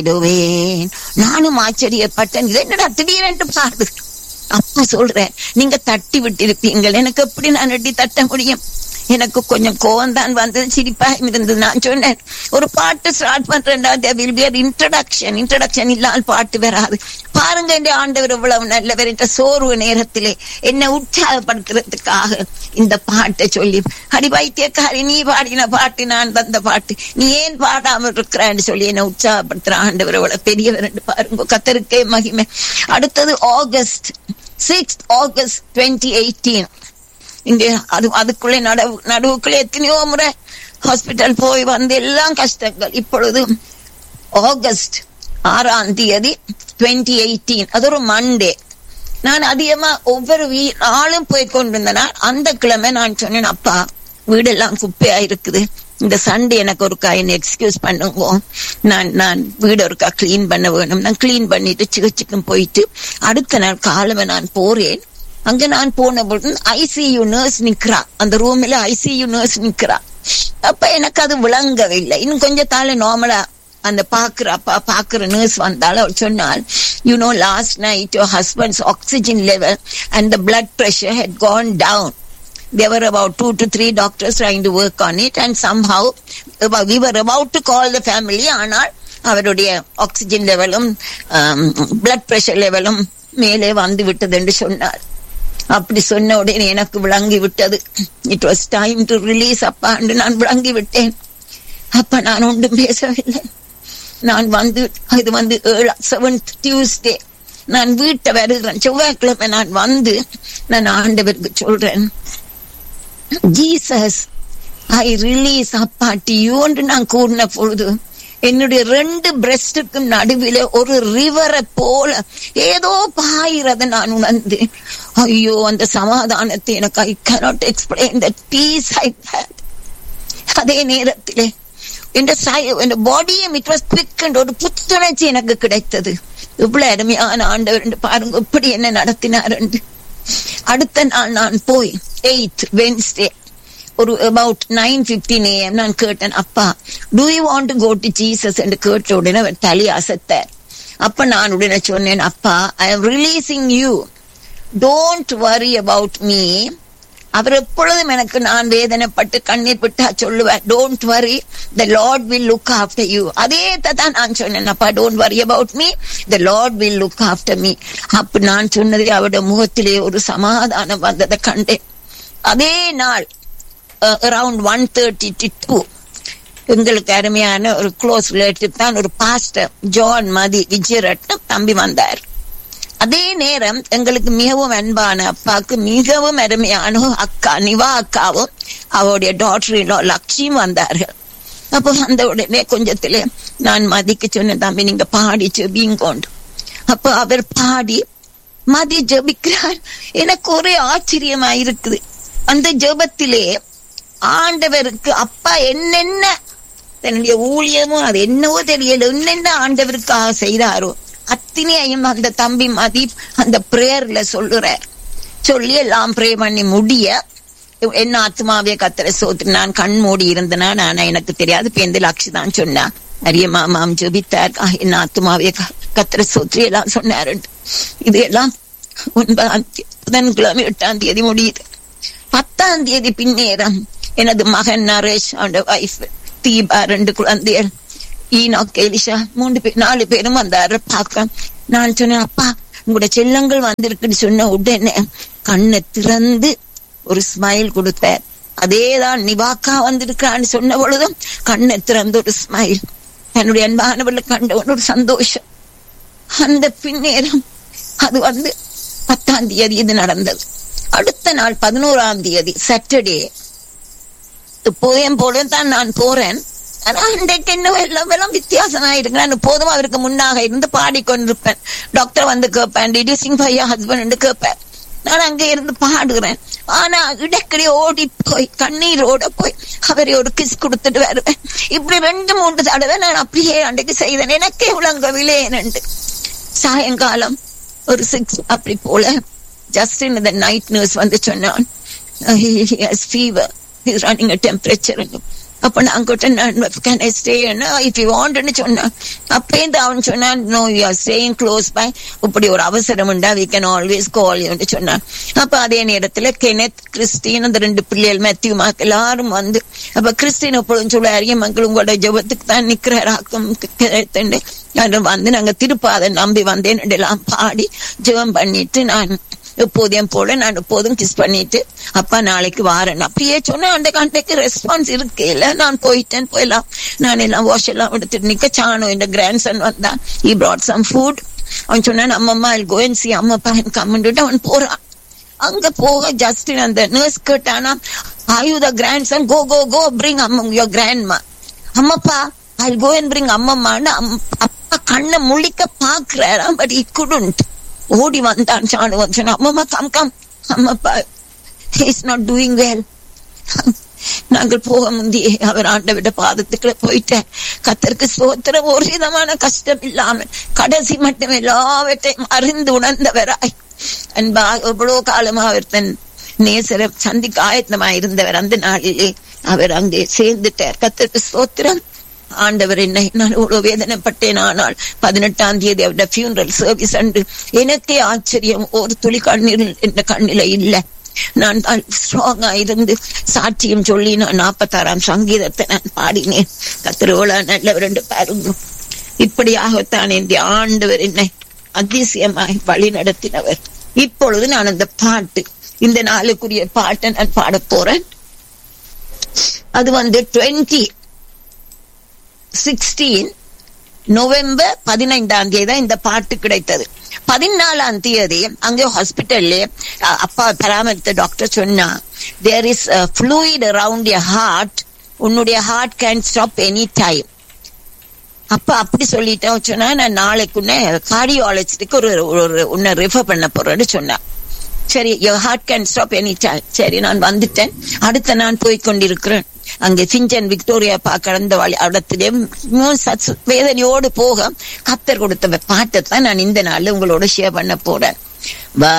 பாடிடுவேன் நானும் ஆச்சரியப்பட்டேன் இது என்னடா திடீரென்று பாடு அப்பா சொல்றேன் நீங்க தட்டி விட்டிருப்பீங்கள் எனக்கு எப்படி நான் எட்டி தட்ட முடியும் எனக்கு கொஞ்சம் கோவம் தான் வந்தது சிரிப்பா இருந்தது நான் சொன்னேன் ஒரு பாட்டு ஸ்டார்ட் பண்றேன்டா வில் பி இன்ட்ரடக்ஷன் இன்ட்ரடக்ஷன் இல்லாமல் பாட்டு வராது பாருங்க இந்த ஆண்டவர் இவ்வளவு நல்லவர் என்ற சோர்வு நேரத்திலே என்னை உற்சாகப்படுத்துறதுக்காக இந்த பாட்டை சொல்லி அடி வைத்தியக்காரி நீ பாடின பாட்டு நான் தந்த பாட்டு நீ ஏன் பாடாமல் இருக்கிறான்னு சொல்லி என்னை உற்சாகப்படுத்துற ஆண்டவர் இவ்வளவு பெரியவர் என்று பாருங்க கத்தருக்கே மகிமை அடுத்தது August six August twenty eighteen இங்க அது அதுக்குள்ளே நடுவு நடுவுக்குள்ளே எத்தனையோ முறை ஹாஸ்பிட்டல் போய் வந்து எல்லாம் கஷ்டங்கள் இப்பொழுது ஆகஸ்ட் ஆறாம் தேதி டுவெண்ட்டி எயிட்டீன் அது ஒரு மண்டே நான் அதிகமா ஒவ்வொரு வீ நாளும் போய் கொண்டிருந்தேனா அந்த கிழமை நான் சொன்னேன் அப்பா வீடெல்லாம் குப்பையா இருக்குது இந்த சண்டே எனக்கு ஒருக்கா என்ன எக்ஸ்கியூஸ் பண்ணுங்க நான் நான் வீடு ஒருக்கா கிளீன் பண்ண வேணும் நான் கிளீன் பண்ணிட்டு சிகிச்சைக்கும் போயிட்டு அடுத்த நாள் காலமே நான் போறேன் அங்க நான் போன பொழுது ஐசியு நர்ஸ் நிக்கிறா அந்த ரூம்ல ஐசியு நர்ஸ் நிக்கிறா அப்ப எனக்கு அது விளங்கவில்லை இன்னும் கொஞ்சம் தாழ நார்மலா அந்த பாக்குற அப்பா பாக்குற நர்ஸ் வந்தாலும் அவள் சொன்னால் you know last night your husband's oxygen level and the blood pressure had gone down there were about two to three doctors trying to work on it and somehow we were about to call the family ஆனால் அவருடைய oxygen லெவலும் blood pressure லெவலும் மேலே வந்து விட்டது என்று சொன்னார் அப்படி சொன்ன உடனே எனக்கு விளங்கி விட்டது it was time to release அப்பா என்று நான் விளங்கி விட்டேன் அப்ப நான் ஒன்றும் பேசவில்லை நான் வந்து இது வந்து ஏழு செவன்த் டியூஸ்டே நான் வீட்டை வருகிறேன் செவ்வாய்க்கிழமை நான் வந்து நான் ஆண்டவருக்கு சொல்றேன் ஜீசஸ் ஐ ரிலீஸ் அப்பா டியூ என்று நான் கூறின பொழுது என்னுடைய ரெண்டு பிரஸ்டுக்கும் நடுவில ஒரு ரிவரை போல ஏதோ பாயிறத நான் உணர்ந்தேன் ஐயோ அந்த சமாதானத்தை எனக்கு I cannot explain that peace I had அதே நேரத்திலே என்ற என் பாடியும் இட் வாஸ் குவிக் ஒரு புத்துணர்ச்சி எனக்கு கிடைத்தது இவ்வளவு அருமையான ஆண்டவர் பாருங்க இப்படி என்ன நடத்தினார் அடுத்த நாள் நான் போய் எயித் வென்ஸ்டே ஒரு அபவுட் நைன் பிப்டீன் ஏஎம் நான் கேட்டேன் அப்பா do you want to go to Jesus என்று கேட்ட உடனே அவர் தலி அசத்தார் அப்ப நான் உடனே சொன்னேன் அப்பா I am releasing you don't worry about me அவர் எப்பொழுதும் எனக்கு நான் வேதனைப்பட்டு கண்ணீர் விட்டா சொல்லுவேன் don't worry the Lord will look after you அதே தான் நான் சொன்னேன் அப்பா don't worry about me the Lord will look after me அப்ப நான் சொன்னதே அவருடைய முகத்திலே ஒரு சமாதானம் வந்ததை கண்டேன் அதே நாள் அரவுண்ட் ஒன் தேர்ட்டி டூ எங்களுக்கு அருமையான ஒரு க்ளோஸ் ரிலேட்டிவ் தான் ஒரு பாஸ்டர் ஜான் மதி விஜயரட்னம் தம்பி வந்தார் அதே நேரம் எங்களுக்கு மிகவும் அன்பான அப்பாவுக்கு மிகவும் அருமையான அக்கா நிவா அக்காவும் அவருடைய டாக்டர் லக்ஷ்மியும் வந்தார்கள் அப்ப வந்த உடனே கொஞ்சத்துல நான் மதிக்கு சொன்னேன் தம்பி நீங்க பாடி ஜெபிங்கோண்டு அப்ப அவர் பாடி மதி ஜெபிக்கிறார் எனக்கு ஒரே ஆச்சரியமா இருக்குது அந்த ஜெபத்திலே ஆண்டவருக்கு அப்பா என்னென்ன தன்னுடைய ஊழியமும் அது என்னவோ தெரியல என்னென்ன ஆண்டவருக்காக செய்தாரோ அத்தனையும் அந்த தம்பி மதி அந்த பிரேயர்ல சொல்லுறார் சொல்லி எல்லாம் ப்ரே பண்ணி முடிய என்ன ஆத்மாவே கத்திர சோத்து நான் கண் மூடி இருந்தனா நான் எனக்கு தெரியாது பேந்து லட்சி தான் சொன்னா அரிய மாமாம் ஜபித்தார் என்ன ஆத்மாவே கத்திர சோத்ரி எல்லாம் சொன்னாரு இது எல்லாம் ஒன்பதாம் புதன்கிழமை எட்டாம் தேதி முடியுது பத்தாம் தேதி பின்னேரம் எனது மகன் நரேஷ் அவனோட வைஃப் தீபா ரெண்டு குழந்தைகள் ஈனாக் எலிஷா மூன்று பேர் நாலு பேரும் வந்தாரு பார்க்க நான் சொன்னேன் அப்பா உங்களோட செல்லங்கள் வந்திருக்குன்னு சொன்ன உடனே கண்ணை திறந்து ஒரு ஸ்மைல் கொடுத்தார் அதேதான் நிவாக்கா வந்திருக்கான்னு சொன்ன பொழுதும் கண்ணை திறந்து ஒரு ஸ்மைல் என்னுடைய அன்பானவர்களை கண்ட ஒரு சந்தோஷம் அந்த பின்னேரம் அது வந்து பத்தாம் தேதி இது நடந்தது அடுத்த நாள் பதினோராம் தேதி சாட்டர்டே போயும் போல தான் நான் போறேன் ஆனா அன்றைக்கு என்ன எல்லாம் எல்லாம் வித்தியாசமா இருக்கு நான் போதும் அவருக்கு முன்னாக இருந்து பாடிக்கொண்டிருப்பேன் டாக்டர் வந்து கேட்பேன் டிடியூசிங் பையா ஹஸ்பண்ட் கேட்பேன் நான் அங்கே இருந்து பாடுகிறேன் ஆனா இடக்கடி ஓடி போய் கண்ணீரோட போய் அவரை ஒரு கிஸ் கொடுத்துட்டு வருவேன் இப்படி ரெண்டு மூன்று தடவை நான் அப்படியே அன்றைக்கு செய்தேன் எனக்கே விளங்கவில்லை என்று சாயங்காலம் ஒரு சிக்ஸ் அப்படி போல ஜஸ்ட் இன் நைட் நியூஸ் வந்து சொன்னான் ஃபீவர் இஸ் ரன்னிங் டெம்பரேச்சர் அப்ப நான் கிட்ட நான் can I stay if you வாண்ட்னு சொன்னான் அப்பேந்து அவன் சொன்னான் no you are staying close by இப்படி ஒரு அவசரம் உண்டா வி கேன் ஆல்வேஸ் கால் யூன்னு சொன்னான் அப்ப அதே நேரத்துல கெனத் கிறிஸ்டின் அந்த ரெண்டு பிள்ளைகள் மேத்யூ மாக் எல்லாரும் வந்து அப்ப கிறிஸ்டின் எப்பொழுதும் சொல்ல அறிய மக்கள் உங்களோட ஜபத்துக்கு தான் நிக்கிறாராக்கும் கிடைத்துண்டு நான் வந்து நாங்க திருப்பாதை நம்பி வந்தேன் எல்லாம் பாடி ஜெபம் பண்ணிட்டு நான் எப்போதையும் போல நான் எப்போதும் கிஸ் பண்ணிட்டு அப்பா நாளைக்கு வாரேன் அப்படியே சொன்னேன் அந்த கண்டைக்கு ரெஸ்பான்ஸ் இருக்கு இல்ல நான் போயிட்டேன் போயலாம் நான் எல்லாம் வாஷ் எல்லாம் எடுத்துட்டு நிக்க சாணோ இந்த கிராண்ட் சன் வந்தான் ஈ brought சம் ஃபுட் அவன் சொன்னான் அம்மம்மா ஐ கோயன் சி அம்மா பையன் கம்மிட்டு அவன் போறான் அங்க போக ஜஸ்டின் அந்த நர்ஸ் கேட்டானா are you the grandson go go go bring அம்மா யோர் கிராண்ட்மா அம்மப்பா ஐ கோ அண்ட் பிரிங் அம்மம்மான்னு அப்பா கண்ணை முழிக்க பாக்குறாராம் பட் இ குடுண்ட் ஓடி வந்தான் சாணு வந்து அம்மம்மா கம் கம் அம்மப்பா இஸ் நாட் டூயிங் வெல் நாங்கள் போக முந்தையே அவர் ஆண்டவிட பாதத்துக்குள்ள போயிட்டேன் கத்தருக்கு சோத்திரம் ஒரு விதமான கஷ்டம் இல்லாமல் கடைசி மட்டும் எல்லாவற்றையும் அறிந்து உணர்ந்தவராய் அன்பா எவ்வளவு காலமா அவர் தன் நேசர சந்திக்க ஆயத்தமா இருந்தவர் அந்த நாளிலே அவர் அங்கே சேர்ந்துட்டார் கத்தருக்கு சோத்திரம் ஆண்டவர் என்னை நான் இவ்வளவு வேதனைப்பட்டேன் ஆனால் பதினெட்டாம் தேதி அவருடைய ஃபியூனரல் சர்வீஸ் அன்று எனக்கே ஆச்சரியம் ஒரு துளி கண்ணீர் என்ற கண்ணில இல்ல நான் ஸ்ட்ராங்கா இருந்து சாட்சியம் சொல்லி நான் நாற்பத்தாறாம் சங்கீதத்தை நான் பாடினேன் கத்திரோலா நல்லவர் என்று பாருங்க இப்படியாகத்தான் இந்த ஆண்டவர் என்னை அதிசயமாய் வழி நடத்தினவர் இப்பொழுது நான் அந்த பாட்டு இந்த நாளுக்குரிய பாட்டை நான் பாட போறேன் அது வந்து டுவெண்ட்டி சிக்ஸ்டீன் நவம்பர் பதினைந்தாம் தேதி தான் இந்த பாட்டு கிடைத்தது பதினாலாம் தேதி அங்கே ஹாஸ்பிட்டல்ல அப்பா பராமரித்த டாக்டர் சொன்னா there is fluid around your heart உன்னுடைய heart can stop any time அப்ப அப்படி சொல்லிட்டேன் சொன்னா நான் நாளைக்குன்னே கார்டியாலஜிஸ்டுக்கு ஒரு ஒரு உன்னை ரெஃபர் பண்ண போறேன்னு சொன்னேன் சரி your heart can stop any time சரி நான் வந்துட்டேன் அடுத்த நான் போய் கொண்டிருக்கிறேன் அங்கே சிஞ்சன் விக்டோரியா பா கடந்த வழி இடத்திலே வேதனையோடு போக கத்தர் கொடுத்த பாட்டை தான் நான் இந்த நாள்ல உங்களோட ஷேர் பண்ண போறேன்